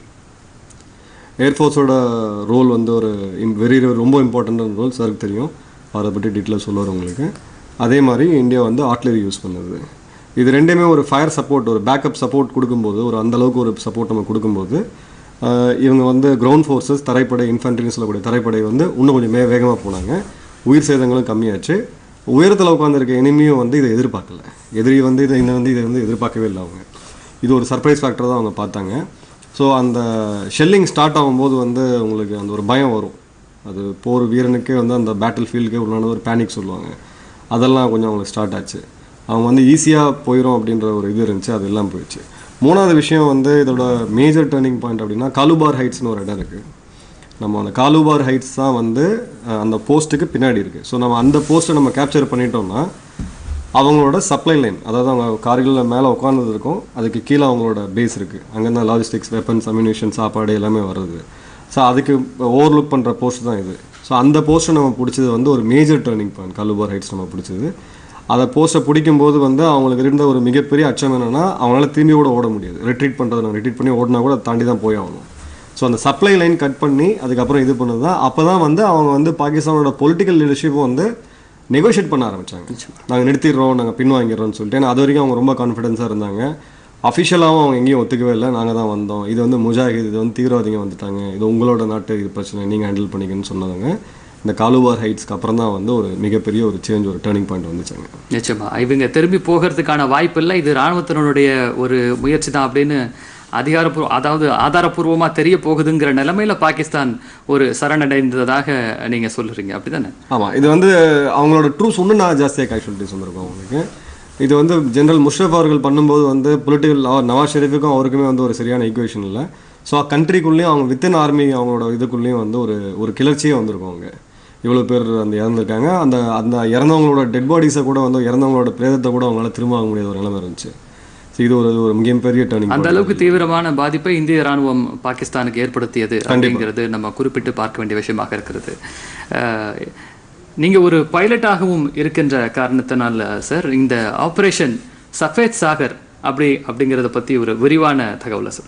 ஏர்ஃபோர்ஸோட ரோல் வந்து ஒரு வெரி ரொம்ப இம்பார்ட்டண்டான ரோல் சாருக்கு தெரியும் அதை பற்றி டீட்டெயிலாக சொல்லுவார் உங்களுக்கு அதே மாதிரி இந்தியா வந்து ஆர்ட்லரி யூஸ் பண்ணுது இது ரெண்டுமே ஒரு ஃபயர் சப்போர்ட் ஒரு பேக்கப் சப்போர்ட் கொடுக்கும்போது ஒரு அந்த அளவுக்கு ஒரு சப்போர்ட் நம்ம கொடுக்கும்போது ஆஹ், இவங்க வந்து கிரவுண்ட் ஃபோர்ஸஸ் தரைப்படை இன்ஃபென்ட்ரின்னு சொல்லக்கூடிய தரைப்படை வந்து இன்னும் கொஞ்சம் மே வேகமாக போனாங்க உயிர் சேதங்களும் கம்மியாச்சு உயரத்தில் உட்காந்துருக்க இனிமையும் வந்து இதை எதிர்பார்க்கல எதிரி வந்து இதை இந்த வந்து இதை வந்து எதிர்பார்க்கவே இல்லை அவங்க இது ஒரு சர்ப்ரைஸ் ஃபேக்டர் தான் அவங்க பார்த்தாங்க ஸோ அந்த ஷெல்லிங் ஸ்டார்ட் ஆகும்போது வந்து உங்களுக்கு அந்த ஒரு பயம் வரும் அது போர் வீரனுக்கே வந்து அந்த பேட்டில் ஃபீல்டுக்கே உண்டான ஒரு பேனிக் சொல்லுவாங்க அதெல்லாம் கொஞ்சம் அவங்களுக்கு ஸ்டார்ட் ஆச்சு அவங்க வந்து ஈஸியாக போயிடும் அப்படின்ற ஒரு இது இருந்துச்சு அது எல்லாம் போயிடுச்சு மூணாவது விஷயம் வந்து இதோட மேஜர் டேர்னிங் பாயிண்ட் அப்படின்னா காலுபார் ஹைட்ஸ்னு ஒரு இடம் இருக்குது நம்ம அந்த காலுபார் ஹைட்ஸ் தான் வந்து அஹ், அந்த போஸ்ட்டுக்கு பின்னாடி இருக்குது ஸோ நம்ம அந்த போஸ்ட்டை நம்ம கேப்சர் பண்ணிட்டோம்னா அவங்களோட சப்ளை லைன் அதாவது அவங்க கார்கில் மேலே உட்கார்ந்தது இருக்கும் அதுக்கு கீழே அவங்களோட பேஸ் இருக்குது அங்கேருந்து லாஜிஸ்டிக்ஸ் வெப்பன்ஸ் அம்யூனிஷன் சாப்பாடு எல்லாமே வருது ஸோ அதுக்கு ஓவர்லுக் பண்ணுற போஸ்ட் தான் இது ஸோ அந்த போஸ்ட்டை நம்ம பிடிச்சது வந்து ஒரு major turning point Khalubar heights நம்ம பிடிச்சது அதை போஸ்ட்டை பிடிக்கும்போது வந்து அவங்களுக்கு இருந்த ஒரு மிகப்பெரிய அச்சம் என்னென்னா அவங்களால திரும்பி கூட ஓட முடியாது ரிட்ரீட் பண்ணுறது நம்ம ரிட்ரீட் பண்ணி ஓடினா கூட அதை தாண்டி தான் போய் ஆகணும் ஸோ அந்த சப்ளை லைன் கட் பண்ணி அதுக்கப்புறம் இது பண்ணது தான் அப்போ தான் வந்து அவங்க வந்து பாகிஸ்தானோட பொலிட்டிக்கல் லீடர்ஷிப்பும் வந்து நெகோஷியேட் பண்ண ஆரம்பிச்சாங்க நாங்கள் நிறுத்திடுறோம் நாங்கள் பின்வாங்கிடுறோம்னு சொல்லிட்டு ஏன்னா அது வரைக்கும் அவங்க ரொம்ப கான்ஃபிடென்ஸாக இருந்தாங்க அஃபிஷியலாகவும் அவங்க எங்கேயும் ஒத்துக்கவே இல்லை நாங்கள் தான் வந்தோம் இது வந்து முஜாஹித் இது வந்து தீவிரவாதிங்க வந்துட்டாங்க இது உங்களோட நாட்டு இது பிரச்சனை நீங்கள் ஹேண்டில் பண்ணிக்கன்னு சொன்னவங்க இந்த காலுபார் ஹைட்ஸ்க்கு அப்புறம் தான் வந்து ஒரு மிகப்பெரிய ஒரு சேஞ்ச் ஒரு டேர்னிங் பாயிண்ட் வந்துச்சாங்க நிச்சயமா இவங்க திரும்பி போகிறதுக்கான வாய்ப்பு இல்லை இது இராணுவத்தினுடைய ஒரு முயற்சி தான் அப்படின்னு அதிகாரப்பூர்வ அதாவது ஆதாரப்பூர்வமா தெரிய போகுதுங்கிற நிலைமையில பாகிஸ்தான் ஒரு சரணடைந்ததாக நீங்க சொல்றீங்க அப்படிதானே ஆமாம் இது வந்து அவங்களோட ட்ரூஸ் இன்னும் நான் ஜாஸ்தியாக கேஷுவலிட்டிஸ் வந்திருக்கும் அவங்களுக்கு இது வந்து ஜெனரல் முஷ்ரஃப் அவர்கள் பண்ணும்போது வந்து பொலிட்டிக்கல் நவாஸ் ஷெரீஃபுக்கும் அவருக்குமே வந்து ஒரு சரியான ஈக்குவேஷன் இல்லை ஸோ கண்ட்ரிக்குள்ளேயும் அவங்க வித்தின் ஆர்மி அவங்களோட இதுக்குள்ளேயும் வந்து ஒரு ஒரு கிளர்ச்சியே வந்திருக்கும் அவங்க இவ்வளோ பேர் அந்த இறந்துருக்காங்க அந்த அந்த இறந்தவங்களோட டெட் பாடிஸை கூட வந்து இறந்தவங்களோட பிரேதத்தை கூட அவங்களால திரும்ப வாங்க முடியாத ஒரு நிலைமை இருந்துச்சு ஸோ இது ஒரு ஒரு மிகப்பெரிய டேர்னிங் அந்த அளவுக்கு தீவிரமான பாதிப்பை இந்திய ராணுவம் பாகிஸ்தானுக்கு ஏற்படுத்தியது அப்படிங்கிறது நம்ம குறிப்பிட்டு பார்க்க வேண்டிய விஷயமாக இருக்கிறது அஹ், நீங்க ஒரு பைலட்டாகவும் இருக்கின்ற காரணத்தினால சார் இந்த ஆபரேஷன் சஃபேத் சாகர் அப்படி அப்படிங்கிறத பத்தி ஒரு விரிவான தகவலை சார்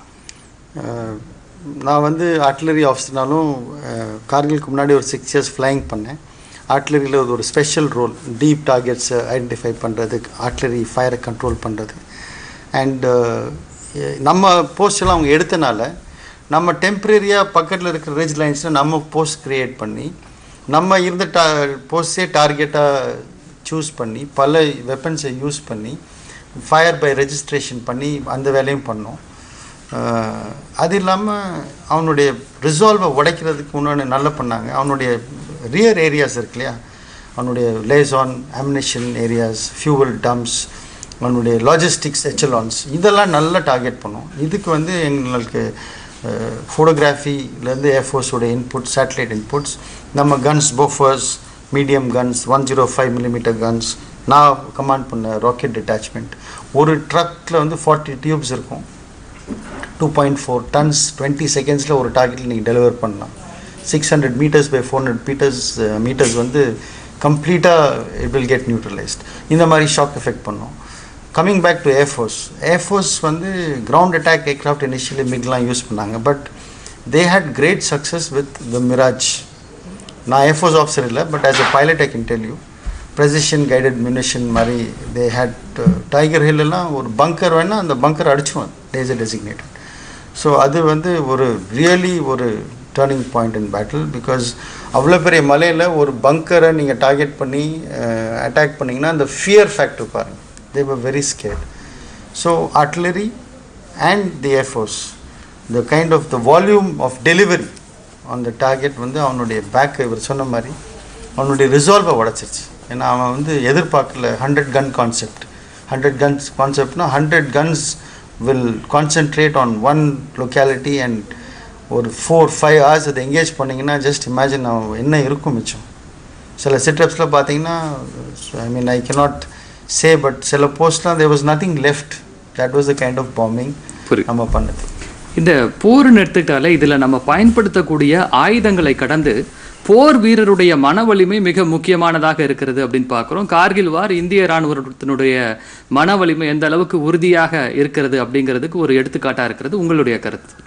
அஹ், நான் வந்து ஆர்ட்லரி ஆஃபீஸர்னாலும் கார்கிலுக்கு முன்னாடி ஒரு சிக்ஸ் இயர்ஸ் ஃப்ளைங் பண்ணேன் ஆர்ட்லரியில் ஒரு ஸ்பெஷல் ரோல் டீப் டார்கெட்ஸை ஐடென்டிஃபை பண்ணுறது ஆர்ட்லரி ஃபயரை கண்ட்ரோல் பண்ணுறது அண்டு நம்ம போஸ்ட் எல்லாம் அவங்க எடுத்தனால நம்ம டெம்ப்ரரியாக பக்கத்தில் இருக்கிற ரேஜ் லைன்ஸில் நம்ம போஸ்ட் க்ரியேட் பண்ணி நம்ம இருந்த டா போஸ்டே டார்கெட்டாக சூஸ் பண்ணி பல வெப்பன்ஸை யூஸ் பண்ணி ஃபயர் பை ரெஜிஸ்ட்ரேஷன் பண்ணி அந்த வேலையும் பண்ணோம் அஹ் அது இல்லாமல் அவனுடைய ரிசால்வை உடைக்கிறதுக்கு முன்னாடி நல்லா பண்ணாங்க அவனுடைய ரியர் ஏரியாஸ் இருக்கு இல்லையா அவனுடைய லேசான் அம்னேஷன் ஏரியாஸ் ஃபியூவல் டம்ப்ஸ் அவனுடைய லாஜிஸ்டிக்ஸ் எச்சலான்ஸ் இதெல்லாம் நல்லா டார்கெட் பண்ணோம் இதுக்கு வந்து எங்களுக்கு ஃபோட்டோகிராஃபிலேருந்து ஏர்ஃபோர்ஸோட இன்புட் சேட்டலைட் இன்புட்ஸ் நம்ம guns Bofors medium guns one zero five millimetre guns நான் கமாண்ட் பண்ண ராக்கெட் டிட்டாச்மெண்ட் ஒரு ட்ரக்கில் வந்து ஃபார்ட்டி டியூப்ஸ் இருக்கும் two point four tons twenty செகண்ட்ஸில் ஒரு டார்கெட்டில் நீங்கள் டெலிவர் பண்ணலாம் six hundred metres by four hundred metres metres வந்து கம்ப்ளீட்டாக இட் வில் கெட் நியூட்ரலைஸ்ட் இந்த மாதிரி ஷாக் எஃபெக்ட் பண்ணோம் coming back to air force air force வந்து கிரவுண்ட் அட்டாக் ஏர்க்ராஃப்ட் இனிஷியலி மிக்லாம் யூஸ் பண்ணாங்க but they had great success with the Mirage நான் air force officer இல்லை but as a pilot I can tell you precision guided munition மாதிரி they had tiger hill எல்லாம் ஒரு bunker வேணால் அந்த bunker அடிச்சுவோம் டேஸ் டெசிக்னேட்டட் ஸோ அது வந்து ஒரு ரியலி ஒரு turning point in battle because அவ்வளோ பெரிய மலையில் ஒரு பங்கரை நீங்கள் டார்கெட் பண்ணி அட்டாக் பண்ணிங்கன்னா அந்த ஃபியர் ஃபேக்டர் பாருங்கள் they were very scared so artillery and the air force the kind of the volume of delivery on the target வந்து அவனுடைய பேக் இவர் சொன்ன மாதிரி அவனுடைய ரிசால்வை உடச்சிருச்சு ஏன்னா அவன் வந்து எதிர்பார்க்கல hundred gun concept hundred guns கான்செப்ட்னா hundred guns will concentrate on one locality and ஒரு ஃபோர் ஃபைவ் ஹவர்ஸ் அதை எங்கேஜ் பண்ணிங்கன்னா ஜஸ்ட் இமேஜின் அவன் என்ன இருக்கும் மிச்சம் சில சிட்டப்ஸில் பார்த்தீங்கன்னா ஐ மீன் ஐ cannot சே பட் சில போஸ்ட்லாம் there was nothing left that was the kind of bombing புரியுது. நம்ம பண்ணது இந்த போர்னு எடுத்துக்கிட்டாலே இதில் நம்ம பயன்படுத்தக்கூடிய ஆயுதங்களை கடந்து போர் வீரருடைய மன வலிமை மிக முக்கியமானதாக இருக்கிறது அப்படின்னு பார்க்குறோம் கார்கில் வார் இந்திய இராணுவத்தினுடைய மன வலிமை எந்த அளவுக்கு உறுதியாக இருக்கிறது அப்படிங்கிறதுக்கு ஒரு எடுத்துக்காட்டாக இருக்கிறது உங்களுடைய கருத்து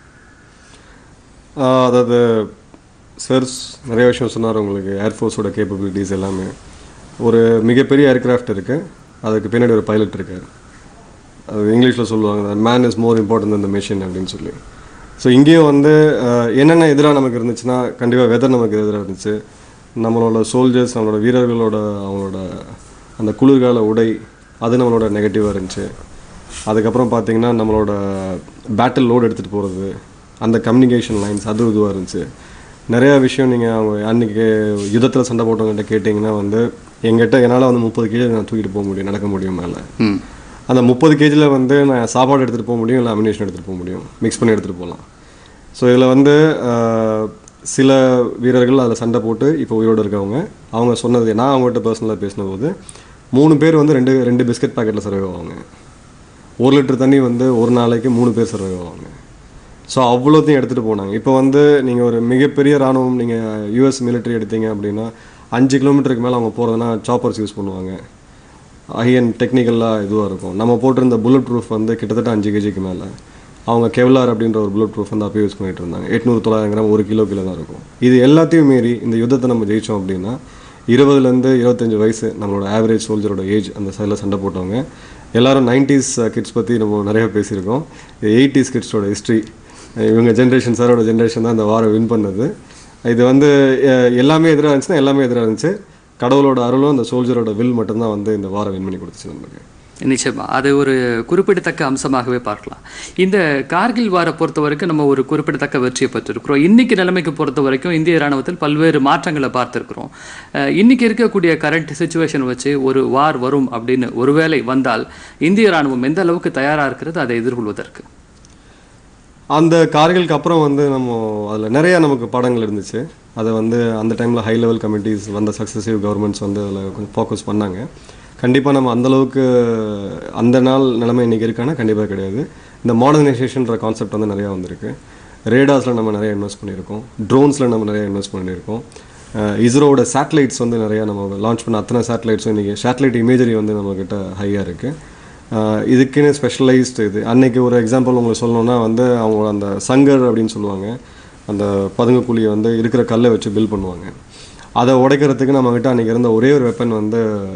ஆஹ் அதாவது சர்ஸ் நிறைய விஷயம் சொன்னார் உங்களுக்கு ஏர்ஃபோர்ஸோட கேப்பபிலிட்டிஸ் எல்லாமே ஒரு மிகப்பெரிய ஏர்கிராஃப்ட் இருக்குது அதுக்கு பின்னாடி ஒரு பைலட் இருக்கார் அது இங்கிலீஷில் சொல்லுவாங்க man is more important than the machine அப்படின்னு சொல்லி ஸோ இங்கேயும் வந்து ஆஹ் என்னென்ன எதிராக நமக்கு இருந்துச்சுன்னா கண்டிப்பாக வெதர் நமக்கு எதிராக இருந்துச்சு நம்மளோட சோல்ஜர்ஸ் நம்மளோட வீரர்களோட அவங்களோட அந்த குளிர்கால உடை அது நம்மளோட நெகட்டிவாக இருந்துச்சு அதுக்கப்புறம் பார்த்தீங்கன்னா நம்மளோட பேட்டில் லோடு எடுத்துகிட்டு போகிறது அந்த கம்யூனிகேஷன் லைன்ஸ் அது இதுவாக இருந்துச்சு நிறையா விஷயம் நீங்கள் அவங்க அன்றைக்கி யுத்தத்தில் சண்டை போட்டவங்ககிட்ட கேட்டிங்கன்னா வந்து எங்கிட்ட என்னால் வந்து முப்பது கேஜி நான் தூக்கிட்டு போக முடியும் நடக்க முடியும் மேலே ம் அந்த முப்பது கேஜியில் வந்து நான் சாப்பாடு எடுத்துகிட்டு போக முடியும் இல்லை அமினேஷன் எடுத்துகிட்டு போக முடியும் மிக்ஸ் பண்ணி எடுத்துகிட்டு போகலாம் ஸோ இதில் வந்து ஆஹ், சில வீரர்கள் அதில் சண்டை போட்டு இப்போ உயிரோடு இருக்கவங்க அவங்க சொன்னது நான் அவங்ககிட்ட பர்சனலாக பேசின போது மூணு பேர் வந்து ரெண்டு ரெண்டு பிஸ்கட் பாக்கெட்டில் சர்வே ஆவாங்க ஒரு லிட்டர் தண்ணி வந்து ஒரு நாளைக்கு மூணு பேர் சர்வே ஆவாங்க ஸோ அவ்வளோத்தையும் எடுத்துகிட்டு போனாங்க இப்போ வந்து நீங்கள் ஒரு மிகப்பெரிய ராணுவம் நீங்கள் யூஎஸ் military எடுத்தீங்க அப்படின்னா அஞ்சு கிலோமீட்டருக்கு மேலே அவங்க போகிறதுனா சாப்பர்ஸ் யூஸ் பண்ணுவாங்க ஹை அண்ட் டெக்னிக்கலாக இதுவாக இருக்கும் நம்ம போட்டிருந்த புல்லட் ப்ரூஃப் வந்து கிட்டத்தட்ட அஞ்சு கேஜிக்கு மேலே அவங்க கெவ்லார் அப்படின்ற ஒரு புல்லட் ப்ரூஃப் வந்து அப்போ யூஸ் பண்ணிட்டு இருந்தாங்க எட்நூறு தொள்ளாயிரம் கிராம் ஒரு கிலோ கிலோ தான் இருக்கும் இது எல்லாத்தையும் மீறி இந்த யுத்தத்தை நம்ம ஜெயிச்சோம் அப்படின்னா இருபதுலேருந்து இருபத்தஞ்சு வயசு நம்மளோட ஆவரேஜ் சோல்ஜரோட ஏஜ் அந்த சைடில் சண்டை போட்டவங்க எல்லாரும் நைன்டிஸ் கிட்ஸ் பற்றி நம்ம நிறைய பேசியிருக்கோம் எயிட்டிஸ் கிட்ஸோட ஹிஸ்ட்ரி இவங்க ஜென்ரேஷன் சாரோட ஜென்ரேஷன் தான் இந்த வாரம் வின் பண்ணது இது வந்து அஹ், எல்லாமே எதிராக இருந்துச்சுன்னா எல்லாமே எதிராக இருந்துச்சு கடவுளோட அருளும் அந்த சோல்ஜரோட வில் மட்டும்தான் வந்து இந்த வாரம் வின் பண்ணி கொடுத்துச்சு நமக்கு நிச்சயமா அது ஒரு குறிப்பிடத்தக்க அம்சமாகவே பார்க்கலாம் இந்த கார்கில் வாரை பொறுத்த வரைக்கும் நம்ம ஒரு குறிப்பிடத்தக்க வெற்றியை பெற்றிருக்கிறோம் இன்னைக்கு நிலைமைக்கு பொறுத்த வரைக்கும் இந்திய ராணுவத்தில் பல்வேறு மாற்றங்களை பார்த்திருக்கிறோம் அஹ் இன்னைக்கு இருக்கக்கூடிய கரண்ட் சுச்சுவேஷன் வச்சு ஒரு வார் வரும் அப்படின்னு ஒருவேளை வந்தால் இந்திய ராணுவம் எந்த அளவுக்கு தயாரா இருக்கிறது அதை எதிர்கொள்வதற்கு அந்த கார்களுக்கு அப்புறம் வந்து நம்ம அதில் நிறைய நமக்கு பாடங்கள் இருந்துச்சு அதை வந்து அந்த டைமில் ஹை லெவல் கமிட்டிஸ் வந்த சக்ஸஸிவ் கவர்மெண்ட்ஸ் வந்து அதில் கொஞ்சம் ஃபோக்கஸ் பண்ணாங்க கண்டிப்பாக நம்ம அந்த அளவுக்கு அந்த நாள் நிலைமை இன்றைக்கி இருக்கான்னா கண்டிப்பாக கிடையாது இந்த மாடர்னைசேஷன்ற கான்செப்ட் வந்து நிறையா வந்திருக்கு ரேடாஸில் நம்ம நிறைய இன்வெஸ்ட் பண்ணியிருக்கோம் ட்ரோன்ஸில் நம்ம நிறைய இன்வெஸ்ட் பண்ணியிருக்கோம் இஸ்ரோவோட சேட்டலைட்ஸ் வந்து நிறையா நம்ம லான்ச் பண்ண அத்தனை சேட்டலைட்ஸும் இன்றைக்கி சேட்டலைட் இமேஜரி வந்து நம்மக்கிட்ட ஹையாக இருக்குது ஆஹ் இதுக்குன்னு ஸ்பெஷலைஸ்டு இது அன்னைக்கு ஒரு எக்ஸாம்பிள் உங்களுக்கு சொல்லணும்னா வந்து அவங்க அந்த சங்கர் அப்படின்னு சொல்லுவாங்க அந்த பதுங்குக்குழியை வந்து இருக்கிற கல்லை வச்சு பில் பண்ணுவாங்க அதை உடைக்கிறதுக்கு நம்மக்கிட்ட அன்றைக்கி இருந்த ஒரே ஒரு வெப்பன் வந்து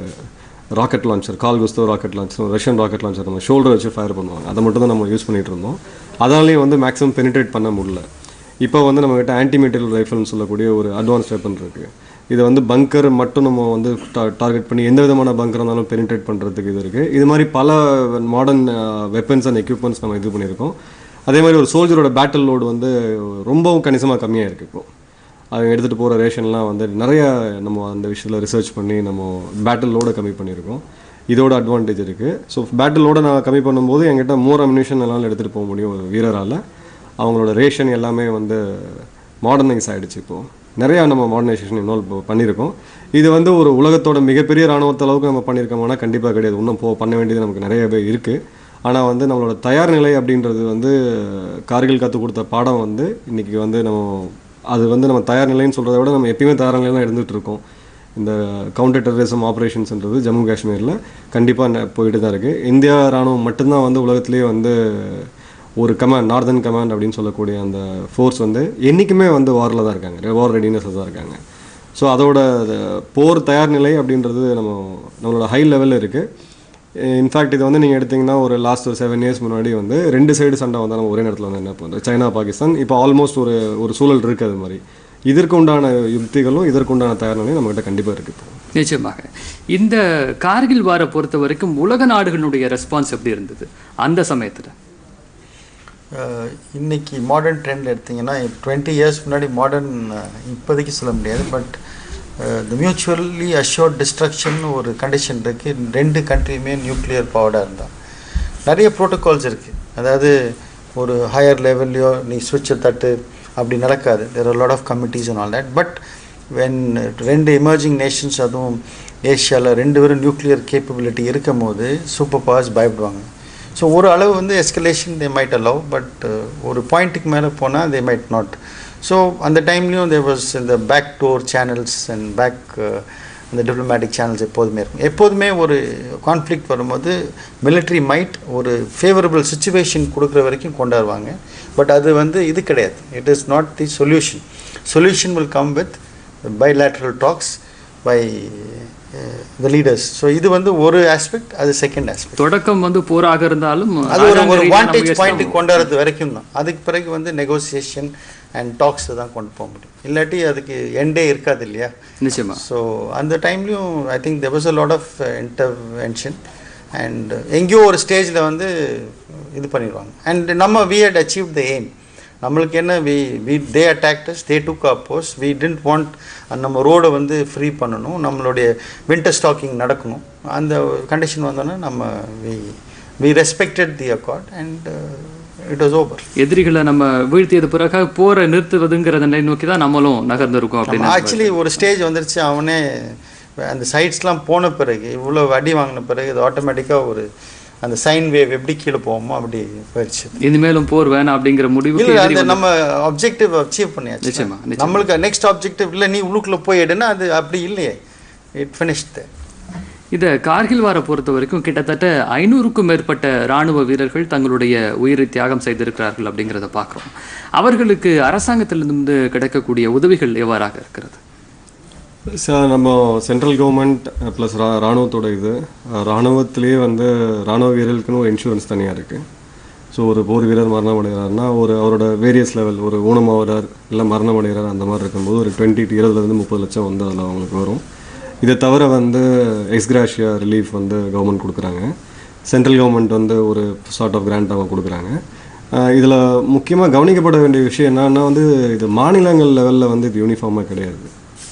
rocket launcher Carl Gustaf rocket launcher Russian rocket launcher நம்ம ஷோல்டர் வச்சு ஃபயர் பண்ணுவாங்க அதை மட்டும் தான் நம்ம யூஸ் பண்ணிட்டு இருந்தோம் அதனாலேயும் வந்து மேக்ஸிமம் பெனிட்ரேட் பண்ண முடியல இப்போ வந்து நம்மக்கிட்ட ஆன்டி மெட்டீரியல் ரைஃபிள்னு சொல்லக்கூடிய ஒரு அட்வான்ஸ் வெப்பன் இருக்குது இது வந்து பங்கர் மட்டும் நம்ம வந்து டார்கெட் பண்ணி எந்த விதமான பங்கர் இருந்தாலும் பெனிட்ரேட் பண்ணுறதுக்கு இது இருக்குது இது மாதிரி பல மாடர்ன் வெப்பன்ஸ் அண்ட் எக்யூப்மெண்ட்ஸ் நம்ம இது பண்ணியிருக்கோம் அதே மாதிரி ஒரு சோல்ஜரோட பேட்டில் லோடு வந்து ரொம்பவும் கணிசமாக கம்மியாக இருக்குது இப்போ அவங்க எடுத்துகிட்டு போகிற ரேஷன்லாம் வந்து நிறைய நம்ம அந்த விஷயத்தில் ரிசர்ச் பண்ணி நம்ம பேட்டில் லோடை கம்மி பண்ணியிருக்கோம் இதோட அட்வான்டேஜ் இருக்குது ஸோ பேட்டில் லோடை நான் கம்மி பண்ணும்போது என்கிட்ட மோர் அம்யூனிஷன் எல்லாம் எடுத்துகிட்டு போக முடியும் ஒரு வீரரால் அவங்களோட ரேஷன் எல்லாமே வந்து மாடர்னைஸ் ஆகிடுச்சு இப்போது நிறையா நம்ம மாடர்னைசேஷன் இன்வால்வ் பண்ணியிருக்கோம் இது வந்து ஒரு உலகத்தோட மிகப்பெரிய ராணுவத்த அளவுக்கு நம்ம பண்ணியிருக்கோம்னா கண்டிப்பாக கிடையாது இன்னும் போ பண்ண வேண்டியது நமக்கு நிறையவே இருக்குது ஆனால் வந்து நம்மளோட தயார் நிலை அப்படின்றது வந்து கார்கில் கற்றுக் கொடுத்த பாடம் வந்து இன்றைக்கி வந்து நம்ம அது வந்து நம்ம தயார் நிலைன்னு சொல்கிறத விட நம்ம எப்பயுமே தயார் நிலையில் தான் இருந்துகிட்டு இருக்கோம் இந்த கவுண்டர் டெரரிசம் ஆப்ரேஷன்ஸ்ன்றது ஜம்மு காஷ்மீரில் கண்டிப்பாக போயிட்டு தான் இருக்குது இந்தியா ராணுவம் மட்டும்தான் வந்து உலகத்திலேயே வந்து ஒரு கமாண்ட் நார்தன் கமாண்ட் அப்படின்னு சொல்லக்கூடிய அந்த ஃபோர்ஸ் வந்து என்றைக்குமே வந்து வாரில் தான் இருக்காங்க வார் ரெடினஸில் தான் இருக்காங்க ஸோ அதோட அஹ், போர் தயார் நிலை அப்படின்றது நம்ம நம்மளோட ஹை லெவலில் இருக்குது இன்ஃபேக்ட் இது வந்து நீங்கள் எடுத்தீங்கன்னா ஒரு லாஸ்ட் ஒரு செவன் இயர்ஸ் முன்னாடி வந்து ரெண்டு சைடு சண்டை வந்தால் நம்ம ஒரே நேரத்தில் வந்து என்ன பண்ணுறது சைனா பாகிஸ்தான் இப்போ ஆல்மோஸ்ட் ஒரு ஒரு சூழல் இருக்குது அது மாதிரி இதற்கு உண்டான யுக்திகளும் இதற்கு உண்டான தயார் நிலையும் நம்மகிட்ட கண்டிப்பாக இருக்குது இப்போ நிச்சயமாக இந்த கார்கில் வாரை பொறுத்த வரைக்கும் உலக நாடுகளுடைய ரெஸ்பான்ஸ் எப்படி இருந்தது அந்த சமயத்துல அஹ் இன்னைக்கு மாடர்ன் ட்ரெண்ட் எடுத்தீங்கன்னா டுவெண்ட்டி இயர்ஸ் முன்னாடி மாடர்ன் இப்போதைக்கு சொல்ல முடியாது but the mutually assured destruction ஒரு கண்டிஷன் இருக்குது ரெண்டு கண்ட்ரியுமே நியூக்ளியர் பவர்டாக இருந்தால் நிறைய ப்ரோட்டோகால்ஸ் இருக்குது அதாவது ஒரு ஹையர் லெவல்லையோ நீ சுவிட்சை தட்டு அப்படி நடக்காது there are lot of committees and all that but when ரெண்டு எமர்ஜிங் நேஷன்ஸ் அதுவும் ஏஷியாவில் ரெண்டு பேரும் நியூக்ளியர் கேப்பபிலிட்டி இருக்கும் போது சூப்பர் பவர்ஸ் பயப்படுவாங்க ஸோ ஒரு அளவு வந்து escalation they might allow but ஒரு பாயிண்ட்டுக்கு மேலே போனால் தே மைட் நாட் ஸோ அந்த டைம்லேயும் தே வாஸ் இந்த back door channels and back அந்த டிப்ளமேட்டிக் சேனல்ஸ் எப்போதுமே இருக்கும் எப்போதுமே ஒரு கான்ஃப்ளிக்ட் வரும்போது military மைட் ஒரு ஃபேவரபிள் சுச்சுவேஷன் கொடுக்குற வரைக்கும் கொண்டாடுவாங்க பட் அது வந்து இது கிடையாது it is not the solution solution will come with bilateral talks by the leaders so இது வந்து ஒரு ஆஸ்பெக்ட் அது செகண்ட் ஆஸ்பெக்ட் தொடக்கம் வந்து போராக இருந்தாலும் அது ஒரு ராஜாங்க ஒரு ரீதியான வாண்டேஜ் முயற்சி பாயிண்ட்டுக்கு கொண்டு வரது வரைக்கும் தான் அதுக்கு பிறகு வந்து நெகோசியேஷன் அண்ட் டாக்ஸ் தான் கொண்டு போக முடியும் இல்லாட்டி அதுக்கு எண்டே இருக்காது இல்லையா நிச்சயமா ஸோ அந்த டைம்லேயும் I think there was a lot of intervention and எங்கேயோ ஒரு ஸ்டேஜில் வந்து இது பண்ணிடுவாங்க அண்ட் நம்ம we had achieve the aim நம்மளுக்கு என்ன we we they attacked us they took அப்போஸ் வி டென்ட் வாண்ட் நம்ம ரோடை வந்து ஃப்ரீ பண்ணணும் நம்மளுடைய வின்டர் ஸ்டாக்கிங் நடக்கணும் அந்த கண்டிஷன் வந்தோன்னே நம்ம we we respected the accord and it was over எதிரிகளை நம்ம வீழ்த்தியது பிறகு போரை நிறுத்துவதுங்கிற நிலை நோக்கி தான் நம்மளும் நகர்ந்திருக்கோம் அப்படின்னு ஆக்சுவலி ஒரு ஸ்டேஜ் வந்துருச்சு அவனே அந்த சைட்ஸ்லாம் போன பிறகு இவ்வளோ அடி வாங்கின பிறகு இது ஆட்டோமேட்டிக்காக ஒரு அந்த சைன் வேவ் எப்படி கீழே போவோமோ அப்படி போயிடுச்சு இனிமேலும் போர் வேணாம் அப்படிங்கிற முடிவுக்கு இல்லை எதிரி அந்த வந்து- நம்ம அப்ஜெக்டிவ் அச்சீவ் பண்ணியாச்சு நிச்சயமா, நிச்சயமா. நம்மளுக்கு நெக்ஸ்ட் அப்ஜெக்டிவ் இல்லை நீ உள்ளுக்குள்ளே போய் எடுனா அது அப்படி இல்லையே இட் ஃபினிஷ்டு இதை கார்கில் வார பொறுத்த வரைக்கும் கிட்டத்தட்ட ஐநூறுக்கும் மேற்பட்ட ராணுவ வீரர்கள் தங்களுடைய உயிரை தியாகம் செய்திருக்கிறார்கள் அப்படிங்கிறத பார்க்குறோம் அவர்களுக்கு அரசாங்கத்திலிருந்து கிடைக்கக்கூடிய உதவிகள் எவ்வாறாக இருக்கிறது சார் நம்ம சென்ட்ரல் கவர்மெண்ட் ப்ளஸ் ரா ராணுவத்தோட இது அஹ், ராணுவத்திலேயே வந்து ராணுவ வீரர்களுக்குன்னு ஒரு இன்சூரன்ஸ் தனியாக இருக்குது ஸோ ஒரு போர் வீரர் மரணம் அடைகிறாருன்னா ஒரு அவரோட வேரியஸ் லெவல் ஒரு ஊனமாவரார் இல்லை மரணம் அடைகிறார் அந்த மாதிரி இருக்கும்போது ஒரு டுவெண்ட்டி இருபதுலேருந்து முப்பது லட்சம் வந்து அதில் அவங்களுக்கு வரும் இதை தவிர வந்து எக்ஸ்கிராஷியா ரிலீஃப் வந்து கவர்மெண்ட் கொடுக்குறாங்க சென்ட்ரல் கவர்மெண்ட் வந்து ஒரு சார்ட் ஆஃப் கிராண்ட் அவங்க கொடுக்குறாங்க இதில் முக்கியமாக கவனிக்கப்பட வேண்டிய விஷயம் என்னன்னா வந்து இது மாநிலங்கள் லெவலில் வந்து இது யூனிஃபார்மாக கிடையாது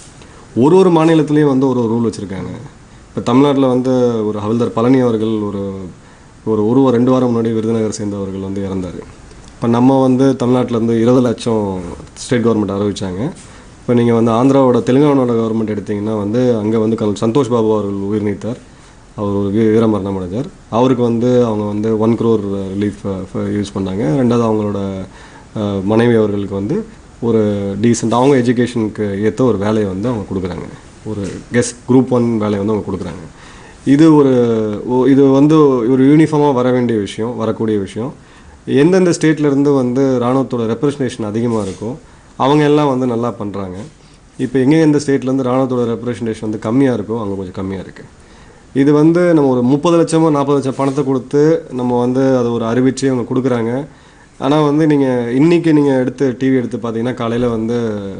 ஒரு ஒரு மாநிலத்திலையும் வந்து ஒரு ஒரு ரூல் வச்சுருக்காங்க இப்போ தமிழ்நாட்டில் வந்து ஒரு ஹவில்தார் பழனி அவர்கள் ஒரு ஒரு ஒரு வாரம், ரெண்டு வாரம் முன்னாடி விருதுநகர் சேர்ந்தவர்கள் வந்து இறந்தார் இப்போ நம்ம வந்து தமிழ்நாட்டில் இருந்து இருபது லட்சம் ஸ்டேட் கவர்மெண்ட் அறிவிச்சாங்க இப்போ நீங்கள் வந்து ஆந்திராவோட தெலுங்கானாவோட கவர்மெண்ட் எடுத்தீங்கன்னா வந்து அங்கே வந்து கல் சந்தோஷ் பாபு அவர்கள் உயிர் நீத்தார் அவர் ஒரு வீ வீரமரணம் அடைஞ்சார் அவருக்கு வந்து அவங்க வந்து ஒன் க்ரோர் ரிலீஃப் யூஸ் பண்ணாங்க ரெண்டாவது அவங்களோட அஹ், மனைவி அவர்களுக்கு வந்து ஒரு டீசெண்ட் அவங்க எஜுகேஷனுக்கு ஏற்ற ஒரு வேலையை வந்து அவங்க கொடுக்குறாங்க ஒரு கெஸ்ட் குரூப் ஒன் வேலையை வந்து அவங்க கொடுக்குறாங்க இது ஒரு ஓ- இது வந்து ஒரு யூனிஃபார்மாக வர வேண்டிய விஷயம் வரக்கூடிய விஷயம் எந்தெந்த ஸ்டேட்ல இருந்து வந்து ராணுவத்தோட ரெப்ரசன்டேஷன் அதிகமாக இருக்கோ அவங்க எல்லாம் வந்து நல்லா பண்ணுறாங்க இப்போ எங்கே எந்த ஸ்டேட்லேருந்து ராணுவத்தோட ரெப்ரசன்டேஷன் வந்து கம்மியாக இருக்கோ அங்கே கொஞ்சம் கம்மியாக இருக்குது இது வந்து நம்ம ஒரு முப்பது லட்சமோ நாற்பது லட்சம் பணத்தை கொடுத்து நம்ம வந்து அதை ஒரு அறிவிச்சு அவங்க கொடுக்குறாங்க ஆனால் வந்து நீங்கள் இன்றைக்கி நீங்கள் எடுத்து டிவி எடுத்து பார்த்தீங்கன்னா காலையில் வந்து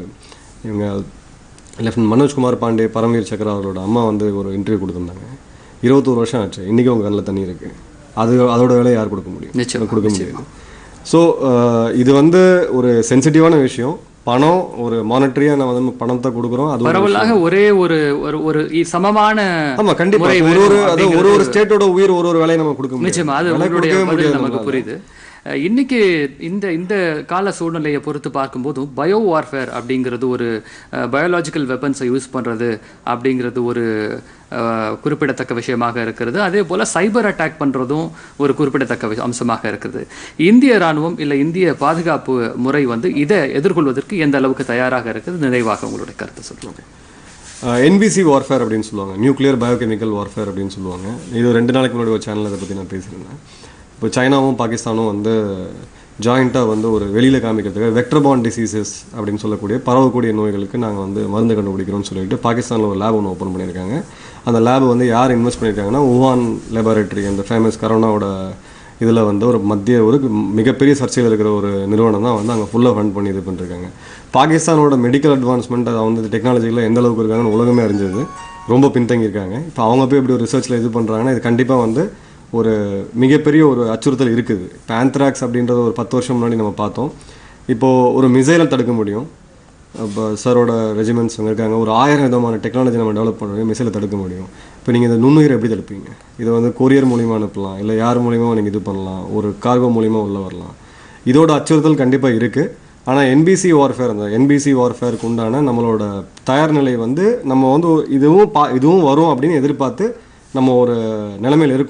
இவங்க லெஃப்டினன்ட் மனோஜ்குமார் பாண்டே பரம்வீர் சக்கர அவரோட அம்மா வந்து ஒரு இன்டர்வியூ கொடுத்துருந்தாங்க இருபத்தோரு வருஷம் ஆச்சு இன்றைக்கி அவங்க கண்ணில் தண்ணி இருக்குது அது அதோட வேலையை யார் கொடுக்க முடியும் நிச்சயமா, கொடுக்க முடியாது ஸோ இது வந்து ஒரு சென்சிட்டிவான விஷயம் பணம் ஒரு மானிட்டரியாக நம்ம வந்து பணத்தை கொடுக்குறோம் அது ஒரு பரவலாக ஒரே ஒரு ஒரு ஒரு இ- சமமான ஆமா கண்டிப்பா முறை ஒரு ஒரு வேணும் அது ஒரு அப்படிங்கிறது ஒரு ஸ்டேட்டோட உயிர் ஒரு ஒரு வேலையை நம்ம கொடுக்க முடியும் நிச்சயமா அது விலை உங்களுடைய கொடுக்கவே பதில் முடியாது நமக்கு நம்மளால. புரியுது அஹ் இன்னைக்கு இந்த இந்த கால சூழ்நிலையை பொறுத்து பார்க்கும்போது பயோ வார்ஃபேர் அப்படிங்கிறது ஒரு பயாலாஜிக்கல் வெப்பன்ஸை யூஸ் பண்ணுறது அப்படிங்கிறது ஒரு அஹ், குறிப்பிடத்தக்க விஷயமாக இருக்கிறது அதே போல் சைபர் அட்டாக் பண்ணுறதும் ஒரு குறிப்பிடத்தக்க விஷ- அம்சமாக இருக்குது இந்திய ராணுவம் இல்லை இந்திய பாதுகாப்பு முறை வந்து இதை எதிர்கொள்வதற்கு எந்த அளவுக்கு தயாராக இருக்குது நிறைவாக உங்களுடைய கருத்தை சொல்லுங்க என்பிசி வார்ஃபேர் அப்படின்னு சொல்லுவாங்க நியூக்ளியர் பயோகெமிக்கல் வார்ஃபேர் அப்படின்னு சொல்லுவாங்க இது ரெண்டு நாளைக்கு முன்னாடி ஒரு சேனல் அதை பற்றி நான் பேசியிருந்தேன் இப்போ சைனாவும் பாகிஸ்தானும் வந்து ஜாயிண்ட்டாக வந்து ஒரு வெளியில் காமிக்கிறதுக்கு வெக்டர்பான் டிசீசஸ் அப்படின்னு சொல்லக்கூடிய பரவக்கூடிய நோய்களுக்கு நாங்கள் வந்து மருந்து கண்டுபிடிக்கிறோம்னு சொல்லிட்டு பாகிஸ்தானில் ஒரு லேப் ஒன்று ஓப்பன் பண்ணியிருக்காங்க அந்த லேப் வந்து யார் இன்வெஸ்ட் பண்ணியிருக்காங்கன்னா உவான் லேபரேட்டரி அந்த ஃபேமஸ் கரோனாவோட இதில் வந்து ஒரு மத்திய ஒரு மிகப்பெரிய சர்ச்சையில் இருக்கிற ஒரு நிறுவனம் தான் வந்து அங்கே ஃபுல்லாக ஃபண்ட் பண்ணி இது பண்ணிருக்காங்க பாகிஸ்தானோட மெடிக்கல் அட்வான்ஸ்மெண்ட் அது வந்து டெக்னாலஜியில் எந்த அளவுக்கு இருக்காங்கன்னு உலகமே அறிஞ்சது ரொம்ப பின்தங்கியிருக்காங்க இப்போ அவங்க போய் இப்படி ஒரு ரிசர்ச்சில் இது பண்ணுறாங்கன்னா இது கண்டிப்பாக வந்து ஒரு மிகப்பெரிய ஒரு அச்சுறுத்தல் இருக்குது இப்போ ஆந்த்ராக்ஸ் அப்படின்றத ஒரு பத்து வருஷம் முன்னாடி நம்ம பார்த்தோம் இப்போது ஒரு மிசைலை தடுக்க முடியும் இப்போ சாரோட ரெஜிமெண்ட்ஸ் அங்கே இருக்காங்க ஒரு ஆயிரம் விதமான டெக்னாலஜி நம்ம டெவலப் பண்ணுறோம் மிசைலை தடுக்க முடியும் இப்போ நீங்கள் இந்த நுண்ணுயிரை எப்படி தடுப்பீங்க இதை வந்து கொரியர் மூலிமா அனுப்பலாம் இல்லை யார் மூலிமா நீங்கள் இது பண்ணலாம் ஒரு கார்கோ மூலிமா உள்ளே வரலாம் இதோட அச்சுறுத்தல் கண்டிப்பாக இருக்குது ஆனால் என்பிசி வார்ஃபேர் அந்த என்பிசி வார்ஃபேருக்கு உண்டான நம்மளோட தயார் நிலை வந்து நம்ம வந்து இதுவும் பா இதுவும் வரும் அப்படின்னு எதிர்பார்த்து நம்ம ஒரு நிலைமையில் இருக்கோம்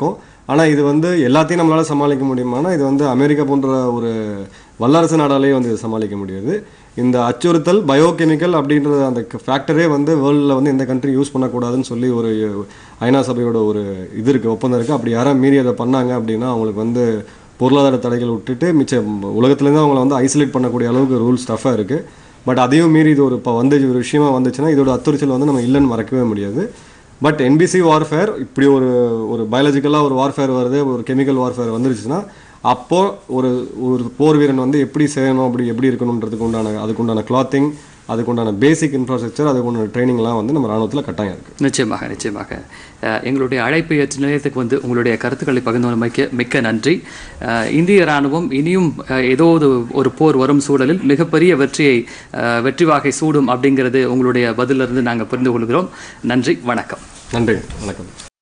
ஆனால் இது வந்து எல்லாத்தையும் நம்மளால் சமாளிக்க முடியுமானா இது வந்து அமெரிக்கா போன்ற ஒரு வல்லரசு நாடாலேயே வந்து இது சமாளிக்க முடியாது இந்த அச்சுறுத்தல் பயோகெமிக்கல் அப்படின்ற அந்த ஃபேக்டரே வந்து வேர்ல்டில் வந்து எந்த கண்ட்ரி யூஸ் பண்ணக்கூடாதுன்னு சொல்லி ஒரு ஐநா சபையோட ஒரு இது இருக்குது ஒப்பந்தம் இருக்குது அப்படி யாராவது மீறி அதை பண்ணாங்க அப்படின்னா அவங்களுக்கு வந்து பொருளாதார தடைகள் விட்டுட்டு மிச்ச உலகத்துலேருந்து அவங்கள வந்து ஐசோலேட் பண்ணக்கூடிய அளவுக்கு ரூல்ஸ் டஃபாக இருக்குது பட் அதையும் மீறி இது ஒரு இப்போ வந்து ஒரு விஷயமா வந்துச்சுன்னா இதோட அத்துறுச்சல் வந்து நம்ம இல்லைன்னு மறக்கவே முடியாது பட் என்பிசி வார்ஃபேர் இப்படி ஒரு ஒரு பயாலஜிக்கலாக ஒரு வார்ஃபேர் வருது ஒரு கெமிக்கல் வார்ஃபேர் வந்துருச்சுன்னா அப்போ ஒரு ஒரு போர் வீரன் வந்து எப்படி செய்யணும் அப்படி எப்படி இருக்கணுன்றதுக்கு உண்டான அதுக்கு உண்டான கிளாத்திங் அதுக்கு உண்டான பேசிக் இன்ஃப்ராஸ்ட்ரக்சர் அதுக்கு உண்டான ட்ரைனிங்லாம் வந்து நம்ம ராணுவத்தில் கட்டாயம் இருக்குது நிச்சயமாக நிச்சயமாக அஹ், எங்களுடைய அழைப்பு ஏற்ற நிலையத்துக்கு வந்து உங்களுடைய கருத்துக்களை பகிர்ந்து கொண்டமைக்கு மிக்க நன்றி அஹ், இந்திய ராணுவம் இனியும் அஹ், ஏதோ ஒரு ஒரு போர் வரும் சூழலில் மிகப்பெரிய வெற்றியை அஹ், வெற்றி வாகை சூடும் அப்படிங்கிறது உங்களுடைய பதிலிருந்து நாங்கள் புரிந்து கொள்கிறோம் நன்றி வணக்கம் நன்றி வணக்கம்